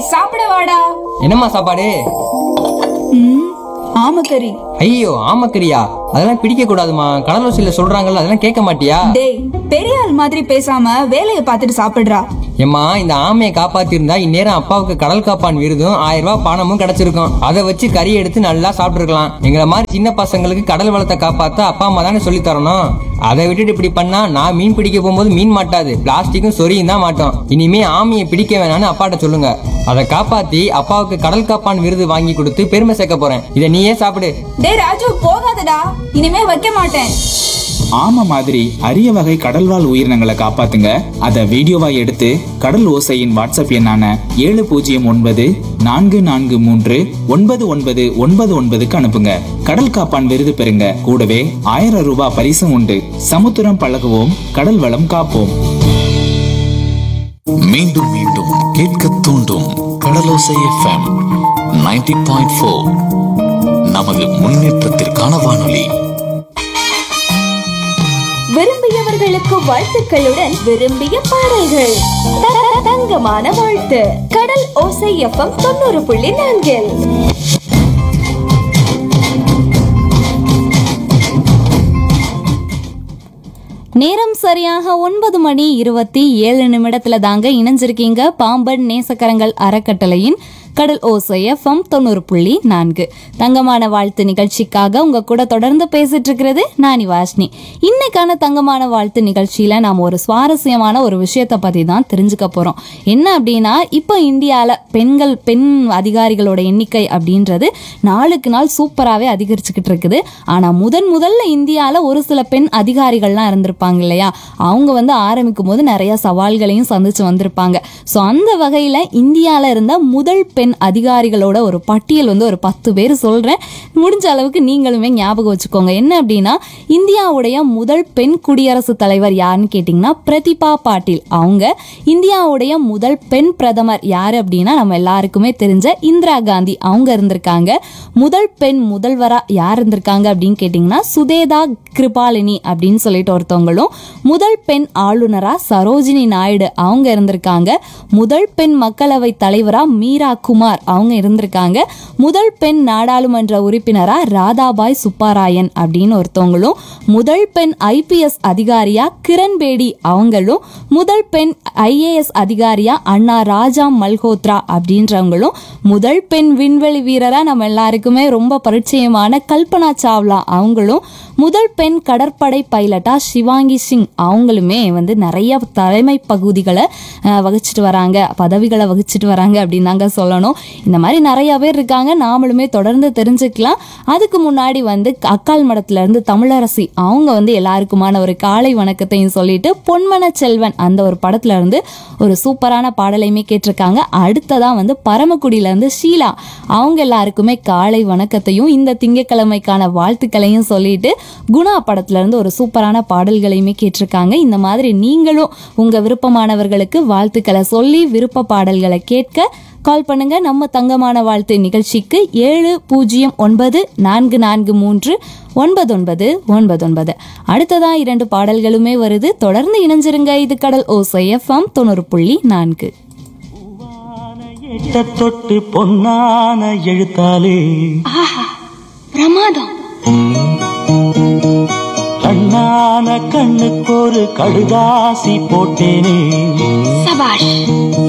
சாப்பிட வாடா என்னம்மா சாப்பாடு ம் ஆமக்கறி ஐயோ ஆமக்கரியா அதெல்லாம் பிடிக்க கூடாதுமா கடலோசியில சொல்றாங்கல்ல அதெல்லாம் கேட்க மாட்டியா டேய் பெரிய ஆள் மாதிரி பேசாம வேலையை பார்த்துட்டு சாப்பிடுறா ஏம்மா இந்த ஆமையை காப்பாத்திருந்தா இந்நேரம் அப்பாவுக்கு கடல் காப்பான் விருதும் ஆயிரம் ரூபாய் பணமும் கிடைச்சிருக்கும் அதை வச்சு கறி எடுத்து நல்லா சாப்பிட்டுருக்கலாம் எங்களை மாதிரி சின்ன பசங்களுக்கு கடல் வளத்தை காப்பாத்த அப்பா அம்மா தானே சொல்லி தரணும் அதை விட்டுட்டு இப்படி பண்ணா நான் மீன் பிடிக்க போகும்போது மீன் மாட்டாது பிளாஸ்டிக்கும் சொரியும் தான் மாட்டோம் இனிமே ஆமையை பிடிக்க வேணாம்னு அப்பாட்ட சொல்லுங்க அதை காப்பாத்தி அப்பாவுக்கு கடல் காப்பான் விருது வாங்கி கொடுத்து பெருமை சேர்க்க போறேன் இதை நீயே சாப்பிடு டேய் ராஜு போகாதடா இனிமே வைக்க மாட்டேன் ஆமை மாதிரி அரிய வகை கடல்வாழ் உயிரினங்களை காப்பாத்துங்க அதை வீடியோவா எடுத்து கடல் ஓசையின் வாட்ஸ்அப் எண்ணான ஏழு பூஜ்ஜியம் ஒன்பது நான்கு நான்கு மூன்று ஒன்பது ஒன்பது ஒன்பது ஒன்பதுக்கு அனுப்புங்க கடல் காப்பான் விருது பெறுங்க கூடவே ஆயிரம் ரூபாய் பரிசும் உண்டு சமுத்திரம் பழகுவோம் கடல் வளம் காப்போம் மீண்டும் மீண்டும் கேட்க தூண்டும் கடலோசை எஃப்எம் 90.4 பாயிண்ட் ஃபோர் நமது முன்னேற்றத்திற்கான வானொலி விரும்பியவர்களுக்கு வாழ்த்துக்களுடன் விரும்பிய பாடல்கள் த- த- தங்கமான வாழ்த்து கடல் ஓசை எஃப்எம் தொண்ணூறு புள்ளி நான்கில் நேரம் சரியாக ஒன்பது மணி இருபத்தி ஏழு நிமிடத்துல தாங்க இணைஞ்சிருக்கீங்க பாம்பன் நேசக்கரங்கள் அறக்கட்டளையின் கடல் ஓசை எஃப்எம் தொண்ணூறு புள்ளி நான்கு தங்கமான வாழ்த்து நிகழ்ச்சிக்காக உங்க கூட தொடர்ந்து பேசிட்டு இருக்கிறது நானி வாஷ்னி இன்னைக்கான தங்கமான வாழ்த்து நிகழ்ச்சியில நாம ஒரு சுவாரஸ்யமான ஒரு விஷயத்தை பத்தி தான் தெரிஞ்சுக்க போறோம் என்ன அப்படின்னா இப்போ இந்தியால பெண்கள் பெண் அதிகாரிகளோட எண்ணிக்கை அப்படின்றது நாளுக்கு நாள் சூப்பராகவே அதிகரிச்சுக்கிட்டு இருக்குது ஆனால் முதன் முதல்ல இந்தியாவில் ஒரு சில பெண் அதிகாரிகள்லாம் இருந்திருப்பாங்க இல்லையா அவங்க வந்து ஆரம்பிக்கும் போது நிறைய சவால்களையும் சந்திச்சு வந்திருப்பாங்க ஸோ அந்த வகையில் இந்தியாவில் இருந்த முதல் பெண் அதிகாரிகளோட ஒரு பட்டியல் வந்து ஒரு பத்து பேர் சொல்கிறேன் முடிஞ்ச அளவுக்கு நீங்களுமே ஞாபகம் வச்சுக்கோங்க என்ன அப்படின்னா இந்தியாவுடைய முதல் பெண் குடியரசுத் தலைவர் யாருன்னு கேட்டிங்கன்னா பிரதிபா பாட்டீல் அவங்க இந்தியாவுடைய முதல் பெண் பிரதமர் யார் அப்படின்னா நம்ம எல்லாருக்குமே தெரிஞ்ச இந்திரா காந்தி அவங்க இருந்திருக்காங்க முதல் பெண் முதல்வரா யார் இருந்திருக்காங்க அப்படின்னு கேட்டிங்கன்னா சுதேதா கிருபாலினி அப்படின்னு சொல்லிட்டு ஒருத்தவங்களும் முதல் பெண் ஆளுநரா சரோஜினி நாயுடு அவங்க இருந்திருக்காங்க முதல் பெண் மக்களவை தலைவரா மீரா குமார் அவங்க இருந்திருக்காங்க முதல் பெண் நாடாளுமன்ற உறுப்பினரா ராதாபாய் சுப்பாராயன் அப்படின்னு ஒருத்தவங்களும் முதல் பெண் ஐபிஎஸ் அதிகாரியா கிரண் பேடி அவங்களும் முதல் பெண் ஐஏஎஸ் அதிகாரியா அண்ணா ராஜா மல்ஹோத்ரா அப்படின்றவங்களும் முதல் பெண் விண்வெளி வீரரா நம்ம எல்லாருக்குமே ரொம்ப பரிச்சயமான கல்பனா சாவ்லா அவங்களும் முதல் பெண் கடற்படை பைலட்டா சிவாங்கி சிங் அவங்களுமே வந்து நிறைய தலைமை பகுதிகளை அஹ், வகிச்சிட்டு வராங்க பதவிகளை வகிச்சிட்டு வராங்க அப்படின்னு தாங்க சொல்லணும் இந்த மாதிரி நிறைய பேர் இருக்காங்க நாமளுமே தொடர்ந்து தெரிஞ்சுக்கலாம் அதுக்கு முன்னாடி வந்து அக்கால் மடத்துல இருந்து தமிழரசி அவங்க வந்து எல்லாருக்குமான ஒரு காலை வணக்கத்தையும் சொல்லிட்டு பொன்மன செல்வன் அந்த ஒரு படத்துல இருந்து ஒரு சூப்பரான பாடலையுமே கேட்டிருக்காங்க அடுத்ததா வந்து பரமக்குடியில இருந்து ஷீலா அவங்க எல்லாருக்குமே காலை வணக்கத்தையும் இந்த திங்கட்கிழமைக்கான வாழ்த்துக்களையும் சொல்லிட்டு குணா படத்துல இருந்து ஒரு சூப்பரான பாடல்களையுமே கேட்டிருக்காங்க இந்த மாதிரி நீங்களும் உங்க விருப்பமானவர்களுக்கு வாழ்த்துக்களை சொல்லி விருப்ப பாடல்களை கேட்க கால் பண்ணுங்க நம்ம தங்கமான வாழ்த்து நிகழ்ச்சிக்கு ஏழு பூஜ்ஜியம் ஒன்பது நான்கு நான்கு மூன்று ஒன்பது ஒன்பது ஒன்பது ஒன்பது அடுத்ததா இரண்டு பாடல்களுமே வருது தொடர்ந்து இணைஞ்சிருங்க இது கடல் ஓசை எஃப்எம் தொண்ணூறு புள்ளி நான்கு எட்ட தொட்டு பொன்னான எழுத்தாலே பிரமாதம் கண்ணான கண்ணுக்கு ஒரு கடுதாசி போட்டேனே சபாஷ்